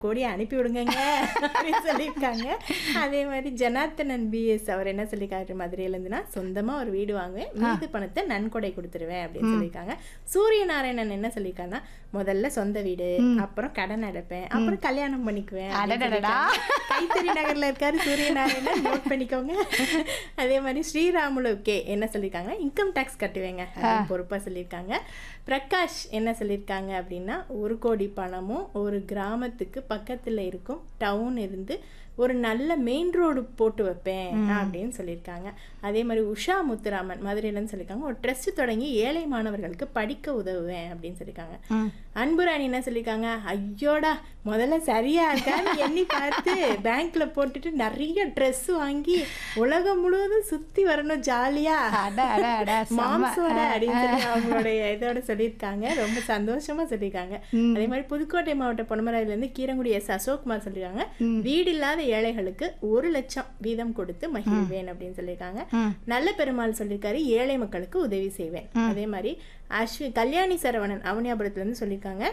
கோடி அனுப்பி விடுங்கங்க அப்படின்னு சொல்லியிருக்காங்க அதே மாதிரி ஜனார்த்தனன் பிஎஸ் அவர் என்ன சொல்லியிருக்காரு மதுரையிலேருந்துன்னா சொந்தமாக ஒரு வீடு வாங்குவேன் மீது பணத்தை நன்கொடை கொடுத்துருவேன் அப்படின்னு சொல்லியிருக்காங்க சூரிய நாராயணன் என்ன சொல்லியிருக்காங்கன்னா முதல்ல சொந்த வீடு அப்புறம் கடன் அடைப்பேன் அப்புறம் கல்யாணம் பண்ணிக்குவேன் அப்படின்னு அடடடடா. சொல்லியிருக்காங்க. கைத்தறி நகர்ல இருக்காரு சூரியநாராயணன் நோட் பண்ணிக்கோங்க அதே மாதிரி ஸ்ரீராமுலு கே என்ன சொல்லியிருக்காங்க இன்கம் டேக்ஸ் கட்டுவேங்க அப்படின்னு பொறுப்பா சொல்லியிருக்காங்க பிரகாஷ் என்ன சொல்லியிருக்காங்க அப்படின்னா ஒரு கோடி பணமும் ஒரு கிராமத்துக்கு பக்கத்துல இருக்கும் டவுன் இருந்து ஒரு நல்ல மெயின் ரோடு போட்டு வைப்பேன் அப்படின்னு சொல்லியிருக்காங்க அதே மாதிரி உஷா முத்துராமன் மதுரையிலன்னு சொல்லியிருக்காங்க ஒரு ட்ரெஸ்ட் தொடங்கி ஏழை மாணவர்களுக்கு படிக்க உதவுவேன் அப்படின்னு சொல்லியிருக்காங்க அன்புராணி என்ன சொல்லியிருக்காங்க ஐயோடா முதல்ல சரியா இருக்கான்னு எண்ணி பார்த்து பேங்க்ல போட்டுட்டு நிறைய ட்ரெஸ் வாங்கி உலகம் முழுவதும் சுத்தி வரணும் ஜாலியா அட, அட, அட, செம்ம. மாம்சோட அப்படின்னு சொல்லி அவங்களுடைய இதோட சொல்லியிருக்காங்க ரொம்ப சந்தோஷமா சொல்லியிருக்காங்க அதே மாதிரி புதுக்கோட்டை மாவட்ட பொன்னமராயில இருந்து கீரங்குடி எஸ் அசோக்குமார் சொல்லியிருக்காங்க வீடு இல்லாத ஏழைகளுக்கு ஒரு லட்சம் வீதம் கொடுத்து மகிழ்வேன் அப்படின்னு சொல்லியிருக்காங்க நல்ல பெருமாள் சொல்லியிருக்காரு ஏழை மக்களுக்கு உதவி செய்வேன் அதே மாதிரி அஸ்வி கல்யாணி சரவணன் அவனியாபுரத்துல இருந்து சொல்லியிருக்காங்க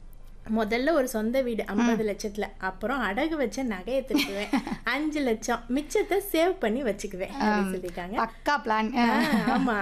முதல்ல ஒரு சொந்த வீடு ஐம்பது லட்சத்துல அப்புறம் அடகு வச்ச நகையை திருப்புவேன் அஞ்சு லட்சம் மிச்சத்தை சேவ் பண்ணி வச்சுக்குவேன் அப்படின்னு சொல்லியிருக்காங்க பக்கா பிளான் ஆ, ஆமா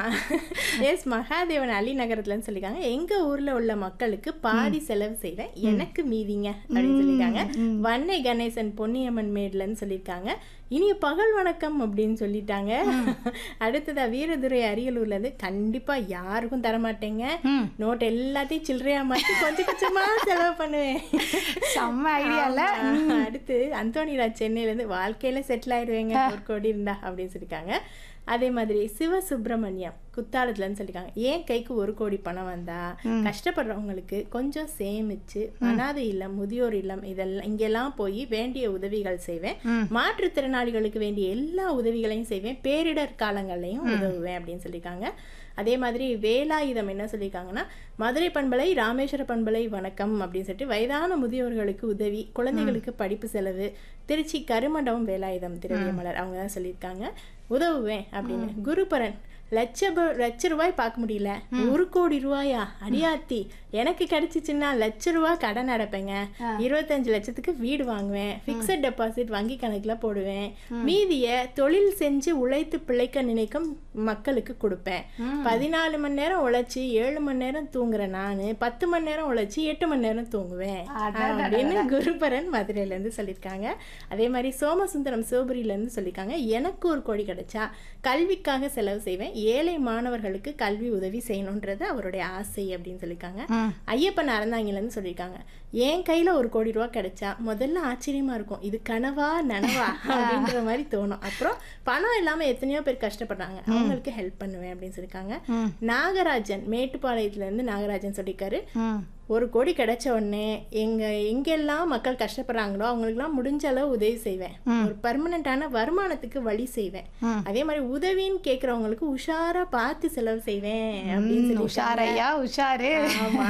எஸ் மகாதேவன் அலி நகரத்துலன்னு சொல்லியிருக்காங்க எங்க ஊர்ல உள்ள மக்களுக்கு பாதி செலவு செய்வேன் எனக்கு மீதிங்க அப்படின்னு சொல்லியிருக்காங்க வன்னை கணேசன் பொன்னியம்மன் மேட்லன்னு சொல்லியிருக்காங்க இனிய பகல் வணக்கம் அப்படின்னு சொல்லிட்டாங்க அடுத்ததா வீரதுரை அரியலூர்ல இருந்து கண்டிப்பா யாருக்கும் தரமாட்டேங்க நோட் எல்லாத்தையும் சில்லறையா மாத்தி கொஞ்சம் கொஞ்சமா செலவு பண்ணுவேன் செம்ம ஐடியா இல்ல ஆமா. அடுத்து அந்தோனிராஜ் சென்னையில இருந்து வாழ்க்கையில செட்டில் ஆயிடுவேங்க ஒரு கோடி இருந்தா அப்படின்னு சொல்லியிருக்காங்க அதே மாதிரி சிவ சுப்பிரமணியம் குத்தாலத்துலன்னு சொல்லியிருக்காங்க ஏன் கைக்கு ஒரு கோடி பணம் வந்தா கஷ்டப்படுறவங்களுக்கு கொஞ்சம் சேமிச்சு அனாதை இல்லம் முதியோர் இல்லம் இதெல்லாம் இங்கெல்லாம் போய் வேண்டிய உதவிகள் செய்வேன் மாற்றுத்திறனாளிகளுக்கு வேண்டிய எல்லா உதவிகளையும் செய்வேன் பேரிடர் காலங்கள்லையும் உதவுவேன் அப்படின்னு சொல்லியிருக்காங்க அதே மாதிரி வேலாயுதம் என்ன சொல்லியிருக்காங்கன்னா மதுரை பண்பலை ராமேஸ்வர பண்பலை வணக்கம் அப்படின்னு சொல்லிட்டு வயதான முதியோர்களுக்கு உதவி குழந்தைகளுக்கு படிப்பு செலவு திருச்சி கருமண்டபம் வேலாயுதம் திரவியமலர் அவங்க தான் சொல்லியிருக்காங்க உதவுவேன் அப்படின்னு குருபரன் லட்ச ப- லட்ச ரூபாய் பார்க்க முடியல ஒரு கோடி ரூபாயா அடியாத்தி எனக்கு கிடைச்சிச்சுன்னா லட்ச ரூபாய் கடன் அடைப்பேங்க இருபத்தஞ்சு லட்சத்துக்கு வீடு வாங்குவேன் ஃபிக்ஸட் டெபாசிட் வங்கி கணக்குல போடுவேன் மீதிய தொழில் செஞ்சு உழைத்து பிழைக்க நினைக்கும் மக்களுக்கு கொடுப்பேன் பதினாலு மணி நேரம் உழைச்சி ஏழு மணி நேரம் தூங்குற நானு பத்து மணி நேரம் உழைச்சி எட்டு மணி நேரம் தூங்குவேன் அப்படின்னு குருபரன் மதுரையில இருந்து சொல்லியிருக்காங்க அதே மாதிரி சோமசுந்தரம் சிவபுரியில இருந்து சொல்லியிருக்காங்க எனக்கு ஒரு கோடி கிடைச்சா கல்விக்காக செலவு செய்வேன் ஏழை மாணவர்களுக்கு கல்வி உதவி செய்யணுன்றது அவருடைய ஆசை அப்படின்னு சொல்லியிருக்காங்க ஐயப்பன் அறந்தாங்கில இருந்து சொல்லியிருக்காங்க என் கையில ஒரு கோடி ரூபா கிடைச்சா முதல்ல ஆச்சரியமா இருக்கும் இது கனவா நனவா அப்படின்ற மாதிரி தோணும் அப்புறம் பணம் இல்லாம எத்தனையோ பேர் கஷ்டப்படுறாங்க அவங்களுக்கு ஹெல்ப் பண்ணுவேன் அப்படின்னு சொல்லியிருக்காங்க நாகராஜன் மேட்டுப்பாளையத்துல இருந்து நாகராஜன் சொல்லியிருக்காரு ஒரு கோடி கிடைச்ச உடனே எங்க எங்கெல்லாம் மக்கள் கஷ்டப்படுறாங்களோ அவங்களுக்குலாம் முடிஞ்ச அளவு உதவி செய்வேன் ஒரு பர்மனண்டான வருமானத்துக்கு வழி செய்வேன் அதே மாதிரி உதவின்னு கேக்குறவங்களுக்கு உஷாரா பார்த்து செலவு செய்வேன் அப்படின்னு சொல்லி உஷாரையா உஷாரு ஆமா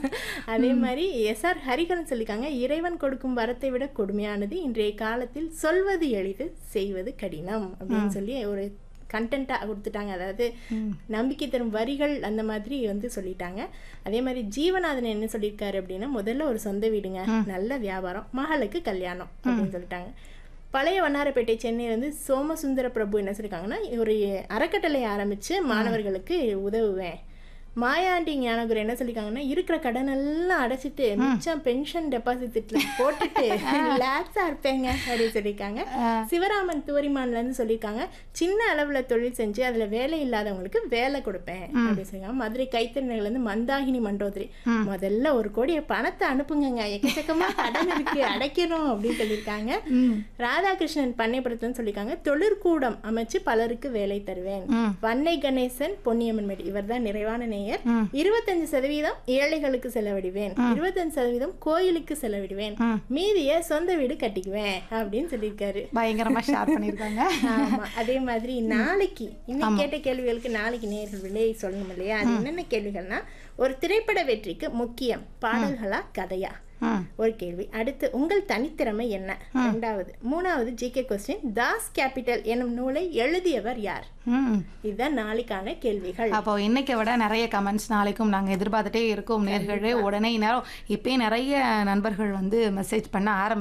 அதே மாதிரி எஸ் ஆர் ஹரிகரன் சொல்லிருக்காங்க இறைவன் கொடுக்கும் வரத்தை விட கொடுமையானது இன்றைய காலத்தில் சொல்வது எளிது செய்வது கடினம் அப்படின்னு சொல்லி ஒரு கண்டென்ட்டாக கொடுத்துட்டாங்க அதாவது நம்பிக்கை தரும் வரிகள் அந்த மாதிரி வந்து சொல்லிட்டாங்க அதே மாதிரி ஜீவநாதன் என்ன சொல்லியிருக்காரு அப்படின்னா முதல்ல ஒரு சொந்த வீடுங்க நல்ல வியாபாரம் மகளுக்கு கல்யாணம் அப்படின்னு சொல்லிட்டாங்க பழைய வண்ணாரப்பேட்டை சென்னையில இருந்து சோமசுந்தர பிரபு என்ன சொல்லியிருக்காங்கன்னா ஒரு அறக்கட்டளை ஆரம்பிச்சு மாணவர்களுக்கு உதவுவேன் மாயாண்டி ஞானகுரு என்ன சொல்லியிருக்காங்கன்னா இருக்கிற கடன் எல்லாம் அடைச்சிட்டு மிச்சம் பென்ஷன் டெபாசிட்ல போட்டுட்டு லேப்ஸா இருப்பேங்க அப்படின்னு சொல்லியிருக்காங்க சிவராமன் துவரிமான்ல இருந்து சொல்லியிருக்காங்க சின்ன அளவுல தொழில் செஞ்சு அதுல வேலை இல்லாதவங்களுக்கு வேலை கொடுப்பேன் அப்படின்னு சொல்லியிருக்காங்க மதுரை கைத்தறிஞர்கள் இருந்து மந்தாகினி மண்டோதரி முதல்ல ஒரு கோடி பணத்தை அனுப்புங்கங்க எக்கச்சக்கமா கடன் இருக்கு அடைக்கணும் அப்படின்னு சொல்லியிருக்காங்க ராதாகிருஷ்ணன் பண்ணைப்புறத்துன்னு சொல்லியிருக்காங்க தொழிற்கூடம் அமைச்சு பலருக்கு வேலை தருவேன் வன்னை கணேசன் பொன்னியம்மன் மேடு இவர் தான் நிறைவான நேயர் இருபத்தஞ்சு சதவீதம் ஏழைகளுக்கு செலவிடுவேன் இருபத்தஞ்சு சதவீதம் கோயிலுக்கு செலவிடுவேன் மீதிய சொந்த வீடு கட்டிக்குவேன் அப்படின்னு சொல்லியிருக்காரு பயங்கரமா ஷேர் பண்ணிருக்காங்க ஆமா அதே மாதிரி நாளைக்கு இன்னைக்கு கேட்ட கேள்விகளுக்கு நாளைக்கு நேர்கள் விலை சொல்லணும் இல்லையா அது என்னென்ன கேள்விகள்னா ஒரு திரைப்பட வெற்றிக்கு முக்கியம் பாடல்களா கதையா ம் ஒரு கேள்வி அடுத்து உங்கள் தனித்திறமை என்ன ரெண்டாவது மூணாவது ஜிகே கொஸ்டின் தாஸ் கேபிட்டல் எனும் நூலை எழுதியவர் யார் ம் இதுதான் நாளைக்கான கேள்விகள் அப்போ இன்னைக்கு விட நிறைய கமெண்ட்ஸ் நாளைக்கும் நாங்கள் எதிர்பார்த்துட்டே இருக்கோம் நேர்களே உடனே நேரம் இப்பயே நிறைய நண்பர்கள் வந்து மெசேஜ் பண்ண ஆரம்பி